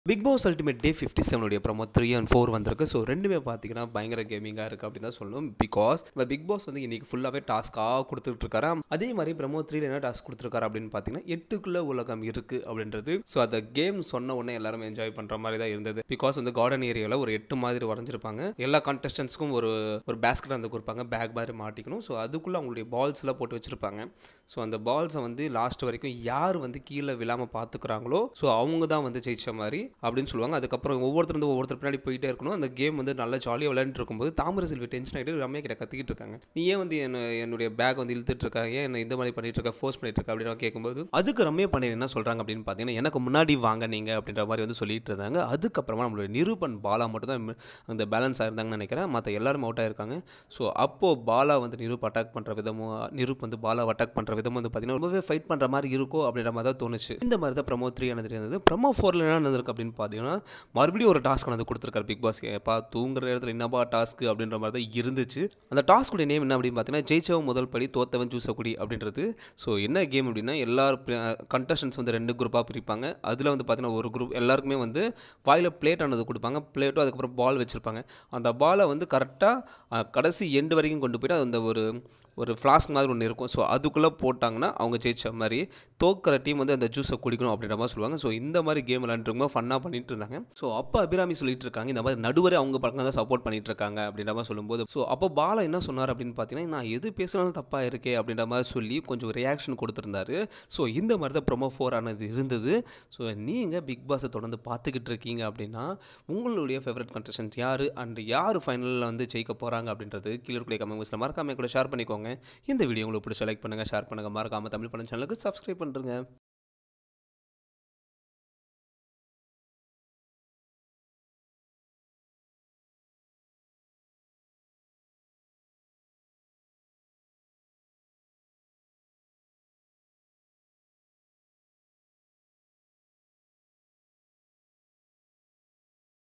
big Boss ultimate day fifty செவனுடைய promo three and four வந்திருக்கு so ரெண்டுமே பார்த்தீங்கன்னா பயங்கர கேமிங்காக இருக்குது அப்படின்னு தான் சொல்லணும் பிகாஸ் இப்போ பிக் பாஸ் வந்து இன்னைக்கு ஃபுல்லாகவே டாஸ்க்காக கொடுத்துட்ருக்காரு அதே மாதிரி ப்ரோமோ த்ரீல என்ன டாஸ்க் கொடுத்துருக்காரு அப்படின்னு பார்த்தீங்கன்னா எட்டுக்குள்ள உலகம் இருக்குது அப்படின்றது ஸோ அந்த கேம் சொன்ன உடனே எல்லாரும் என்ஜாய் பண்ணுற மாதிரி தான் இருந்தது பிகாஸ் வந்து கார்டன் ஏரியாவில் ஒரு எட்டு மாதிரி வரைஞ்சிருப்பாங்க எல்லா கான்டெஸ்டன்ஸ்க்கும் ஒரு ஒரு பேஸ்கெட் வந்து கொடுப்பாங்க பேக் மாதிரி மாட்டிக்கணும் ஸோ அதுக்குள்ளே அவங்களுடைய பால்ஸ்லாம் போட்டு வச்சுருப்பாங்க ஸோ அந்த பால்ஸை வந்து லாஸ்ட் வரைக்கும் யார் வந்து கீழே விழாமல் பார்த்துக்கிறாங்களோ ஸோ அவங்க தான் வந்து ஜெயிச்ச மாதிரி அப்படின்னு சொல்லுவாங்க அதுக்கப்புறம் ஒவ்வொருத்தர் வந்து ஒவ்வொருத்தர் பின்னாடி போயிட்டே இருக்கணும் அந்த கேம் வந்து நல்லா ஜாலியாக விளையாண்டுட்டு இருக்கும்போது தாமரை செல்வி டென்ஷன் ஆகிட்டு ரம்யா கிட்ட கத்திக்கிட்டு இருக்காங்க நீ ஏன் வந்து என்ன என்னுடைய பேக் வந்து இழுத்துட்டு இருக்கா ஏன் என்ன இந்த மாதிரி பண்ணிட்டு இருக்க ஃபோர்ஸ் பண்ணிட்டு இருக்க அப்படின்னு கேட்கும்போது அதுக்கு ரம்யா பண்ணி என்ன சொல்கிறாங்க அப்படின்னு பார்த்தீங்கன்னா எனக்கு முன்னாடி வாங்க நீங்கள் அப்படின்ற மாதிரி வந்து சொல்லிட்டு இருந்தாங்க அதுக்கப்புறமா நம்மளுடைய நிரூபன் பாலா மட்டும் தான் அந்த பேலன்ஸ் ஆயிருந்தாங்கன்னு நினைக்கிறேன் மற்ற எல்லாரும் அவுட் ஆயிருக்காங்க ஸோ அப்போது பாலா வந்து நிரூப் அட்டாக் பண்ணுற விதமும் நிரூப் வந்து பாலா அட்டாக் பண்ணுற விதமும் வந்து பார்த்தீங்கன்னா ரொம்பவே ஃபைட் பண்ணுற மாதிரி இருக்கோ அப்படின்ற மாதிரி தான் தோணுச்சு இந்த மாதிரி தான் ப்ரமோ த்ரீ ஆனது இருந்தது ப்ரமோ ஃபோரில் என்ன நடந்திருக்கு அப்படின்னு பார்த்தீங்கன்னா மறுபடியும் ஒரு டாஸ்க் வந்து கொடுத்துருக்காரு பிக் பாஸ் எப்பா தூங்குற இடத்துல என்னப்பா டாஸ்க் அப்படின்ற மாதிரி தான் இருந்துச்சு அந்த டாஸ்க்குடைய நேம் என்ன அப்படின்னு பார்த்தீங்கன்னா ஜெயிச்சவன் முதல் படி தோத்தவன் ஜூசக்குடி அப்படின்றது ஸோ என்ன கேம் அப்படின்னா எல்லா கண்டஸ்டன்ஸ் வந்து ரெண்டு குரூப்பாக பிரிப்பாங்க அதில் வந்து பார்த்தீங்கன்னா ஒரு குரூப் எல்லாருக்குமே வந்து வாயில் பிளேட் ஆனது கொடுப்பாங்க பிளேட்டும் அதுக்கப்புறம் பால் வச்சுருப்பாங்க அந்த பாலை வந்து கரெக்டாக கடைசி எண்டு வரைக்கும் கொண்டு போயிட்டு அந்த ஒரு ஒரு ஃப்ளாஸ்க் மாதிரி ஒன்று இருக்கும் ஸோ அதுக்குள்ளே போட்டாங்கன்னா அவங்க ஜெயிச்ச மாதிரி தோக்கிற டீம் வந்து அந்த ஜூஸை குடிக்கணும் அப்படின்ற மாதிரி சொல்லுவாங்க ஸோ இந்த மாதிரி கேம் விளாண்டுருக்கும்போது ஃபன்னாக பண்ணிட்டு இருந்தாங்க ஸோ அப்போ அபிராமி சொல்லிட்டு இருக்காங்க இந்த மாதிரி நடுவரை அவங்க பக்கம் தான் சப்போர்ட் பண்ணிட்டு இருக்காங்க அப்படின்ற மாதிரி சொல்லும்போது ஸோ அப்போ பாலா என்ன சொன்னார் அப்படின்னு பார்த்தீங்கன்னா நான் எது பேசினாலும் தப்பாக இருக்கே அப்படின்ற மாதிரி சொல்லி கொஞ்சம் ரியாக்ஷன் கொடுத்துருந்தாரு ஸோ இந்த மாதிரி தான் ப்ரொமோ ஃபோர் ஆனது இருந்தது ஸோ நீங்கள் பிக் பாஸை தொடர்ந்து பார்த்துக்கிட்டு இருக்கீங்க அப்படின்னா உங்களுடைய ஃபேவரட் கண்டஸ்டன்ட் யார் அண்ட் யார் ஃபைனலில் வந்து ஜெயிக்க போகிறாங்க அப்படின்றது கீழே இருக்கக்கூடிய கமெண்ட் பாக்ஸில் மறக்காம கூட ஷேர் பண்ணிக்கோங்க இந்த வீடியோ உங்களுக்கு பிடிச்ச லைக் பண்ணுங்கள் ஷேர் பண்ணுங்கள் மறக்காமல் தமிழ் பண்ண சேனலுக்கு சப்ஸ்கிரைப் பண்ணுறேங்க